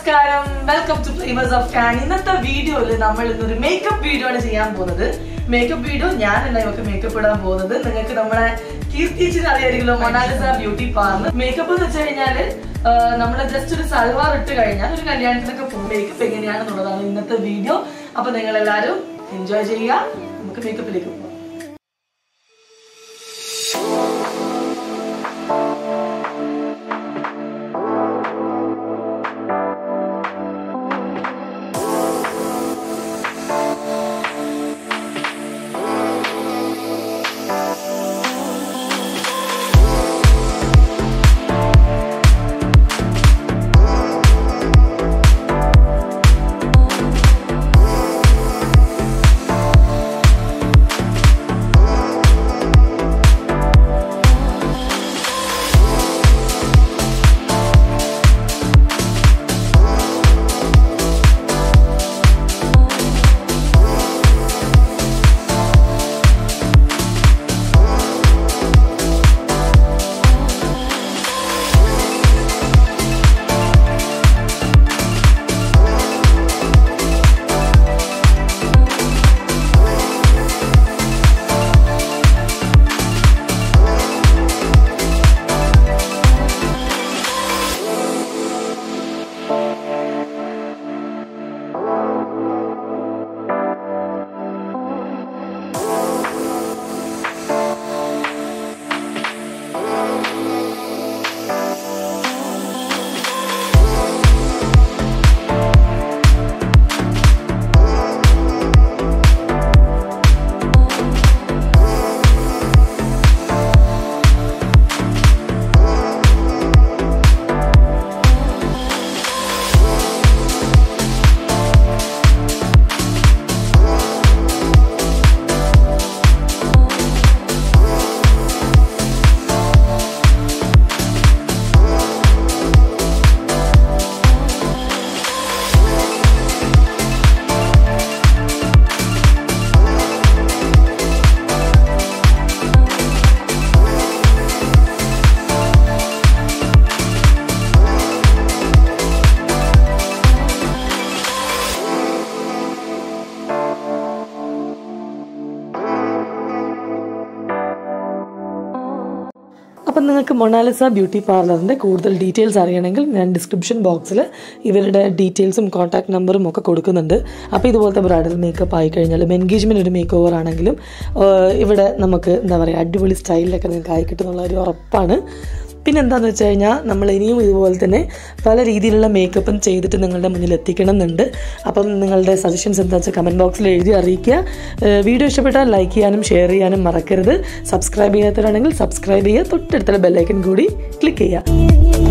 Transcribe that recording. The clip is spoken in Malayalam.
നമസ്കാരം വെൽക്കം ടു ഫ്ലേവേഴ്സ് ഓഫ് കാൻ ഇന്നത്തെ വീഡിയോയിൽ നമ്മൾ ഇന്നൊരു മേക്കപ്പ് വീഡിയോ ആണ് ചെയ്യാൻ പോകുന്നത് മേക്കപ്പ് വീഡിയോ ഞാനല്ല ഇവർക്ക് മേക്കപ്പ് ഇടാൻ പോകുന്നത് നിങ്ങൾക്ക് നമ്മളെ കീർത്തിച്ചിന് അറിയായിരിക്കുമല്ലോ മൊണാലിസ ബ്യൂട്ടി പാർലർ മേക്കപ്പ് എന്ന് വെച്ച് കഴിഞ്ഞാല് നമ്മൾ ജസ്റ്റ് ഒരു സൽവാർ ഇട്ട് കഴിഞ്ഞാൽ ഒരു കല്യാണത്തിനൊക്കെ പോകും മേക്കപ്പ് എങ്ങനെയാണെന്നുള്ളതാണ് ഇന്നത്തെ വീഡിയോ അപ്പൊ നിങ്ങൾ എല്ലാവരും എൻജോയ് ചെയ്യുക നമുക്ക് മേക്കപ്പിലേക്ക് പോകാം അപ്പം നിങ്ങൾക്ക് മൊണാലിസ ബ്യൂട്ടി പാർലറിൻ്റെ കൂടുതൽ ഡീറ്റെയിൽസ് അറിയണമെങ്കിൽ ഞാൻ ഡിസ്ക്രിപ്ഷൻ ബോക്സിൽ ഇവരുടെ ഡീറ്റെയിൽസും കോൺടാക്ട് നമ്പറും ഒക്കെ കൊടുക്കുന്നുണ്ട് അപ്പോൾ ഇതുപോലത്തെ ബ്രൈഡൽ മേക്കപ്പ് ആയി കഴിഞ്ഞാലും എൻഗേജ്മെൻറ്റ് ഒരു മേക്ക് ഓവർ ആണെങ്കിലും ആഹ് ഇവിടെ നമുക്ക് എന്താ പറയുക അടിപൊളി സ്റ്റൈലിലൊക്കെ നിങ്ങൾക്ക് ആയി കിട്ടുന്നുള്ള ഒരു ഉറപ്പാണ് പിന്നെ എന്താണെന്ന് വെച്ച് കഴിഞ്ഞാൽ നമ്മൾ ഇനിയും ഇതുപോലെ തന്നെ പല രീതിയിലുള്ള മേക്കപ്പും ചെയ്തിട്ട് നിങ്ങളുടെ മുന്നിൽ എത്തിക്കണം എന്നുണ്ട് അപ്പം നിങ്ങളുടെ സജഷൻസ് എന്താ വെച്ചാൽ കമൻറ്റ് ബോക്സിൽ എഴുതി അറിയിക്കുക ഏഹ് വീഡിയോ ഇഷ്ടപ്പെട്ടാൽ ലൈക്ക് ചെയ്യാനും ഷെയർ ചെയ്യാനും മറക്കരുത് സബ്സ്ക്രൈബ് ചെയ്യാത്തവരാണെങ്കിൽ സബ്സ്ക്രൈബ് ചെയ്യുക തൊട്ടടുത്തുള്ള ബെല്ലൈക്കൻ കൂടി ക്ലിക്ക് ചെയ്യുക